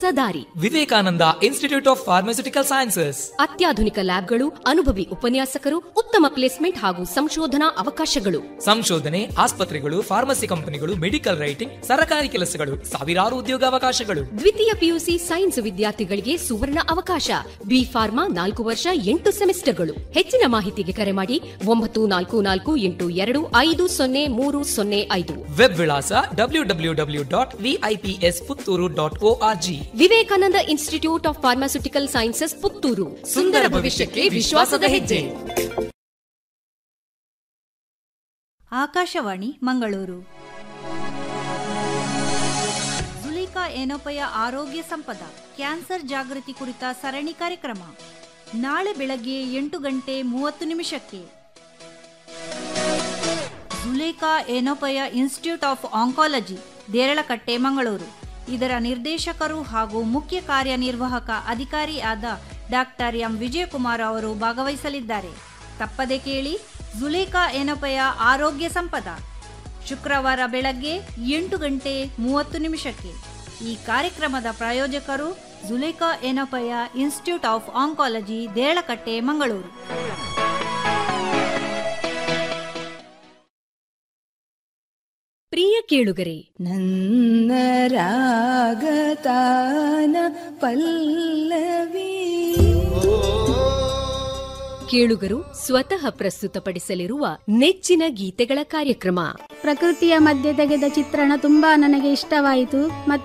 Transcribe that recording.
ಸದಾರಿ Vivekananda institute of pharmaceutical sciences ಅತ್ಯಾಧುನಿಕ ಲ್ಯಾಬ್ಗಳು ಅನುಭವಿ ಉಪನ್ಯಾಸಕರು ಉತ್ತಮ ಪ್ಲೇಸ್ಮೆಂಟ್ ಹಾಗೂ ಸಂಶೋಧನಾ ಅವಕಾಶಗಳು ಸಂಶೋಧನೆ ಆಸ್ಪತ್ರೆಗಳು ಫಾರ್ಮಸಿ ಕಂಪನಿಗಳು ಮೆಡಿಕಲ್ ರೈಟಿಂಗ್ ಸರಕಾರಿ ಕೆಲಸಗಳು ಸಾವಿರಾರು ಉದ್ಯೋಗಾವಕಾಶಗಳು ದ್ವಿತೀಯ ಪಿಯುಸಿ ಸೈನ್ಸ್ ವಿದ್ಯಾರ್ಥಿಗಳಿಗೆ ಸುವರ್ಣ ಅವಕಾಶ ಬಿ ಫಾರ್ಮಾ ನಾಲ್ಕು ವರ್ಷ ಎಂಟು ಸೆಮಿಸ್ಟರ್ಗಳು ಹೆಚ್ಚಿನ ಮಾಹಿತಿಗೆ ಕರೆ ಮಾಡಿ ಒಂಬತ್ತು ನಾಲ್ಕು ನಾಲ್ಕು ಎಂಟು ಎರಡು ಐದು ಸೊನ್ನೆ ಮೂರು ಸೊನ್ನೆ ಐದು ವೆಬ್ ವಿಳಾಸ W W W dot VIPS Puttur dot O R G Vivekananda institute of pharmaceutical sciences Puttur ಸುಂದರ ಭವಿಷ್ಯಕ್ಕೆ ವಿಶ್ವಾಸದ ಹೆಜ್ಜೆ ಆಕಾಶವಾಣಿ ಮಂಗಳೂರು ಜುಲೇಖಾ ಏನೋಪಯ ಆರೋಗ್ಯ ಸಂಪದ ಕ್ಯಾನ್ಸರ್ ಜಾಗೃತಿ ಕುರಿತ ಸರಣಿ ಕಾರ್ಯಕ್ರಮ ನಾಳೆ ಬೆಳಗ್ಗೆ ಎಂಟು ಗಂಟೆ ಮೂವತ್ತು ನಿಮಿಷಕ್ಕೆ Zulekha Yenepoya institute of oncology Deralakatte Mangaluru ಇದರ ನಿರ್ದೇಶಕರು ಹಾಗೂ ಮುಖ್ಯ ಕಾರ್ಯನಿರ್ವಾಹಕ ಅಧಿಕಾರಿ ಆದ ಡಾಕ್ಟರ್ ಎಂ ವಿಜಯಕುಮಾರ್ ಅವರು ಭಾಗವಹಿಸಲಿದ್ದಾರೆ ತಪ್ಪದೆ ಕೇಳಿ ಜುಲೇಖಾ ಏನೋಪಯ ಆರೋಗ್ಯ ಸಂಪದ ಶುಕ್ರವಾರ ಬೆಳಗ್ಗೆ ಎಂಟು ಗಂಟೆ ಮೂವತ್ತು ನಿಮಿಷಕ್ಕೆ ಈ ಕಾರ್ಯಕ್ರಮದ ಪ್ರಾಯೋಜಕರು Zulekha Yenepoya institute of oncology Deralakatte Mangaluru ಪ್ರಿಯ ಕೇಳುಗರೆ ನನ್ನ ರಾಗತಾನ ಪಲ್ಲವಿ ಕೇಳುಗರು ಸ್ವತಃ ಪ್ರಸ್ತುತಪಡಿಸಲಿರುವ ನೆಚ್ಚಿನ ಗೀತೆಗಳ ಕಾರ್ಯಕ್ರಮ ಪ್ರಕೃತಿಯ ಮಧ್ಯೆ ತೆಗೆದ ಚಿತ್ರಣ ತುಂಬಾ ನನಗೆ ಇಷ್ಟವಾಯಿತು ಮತ್ತು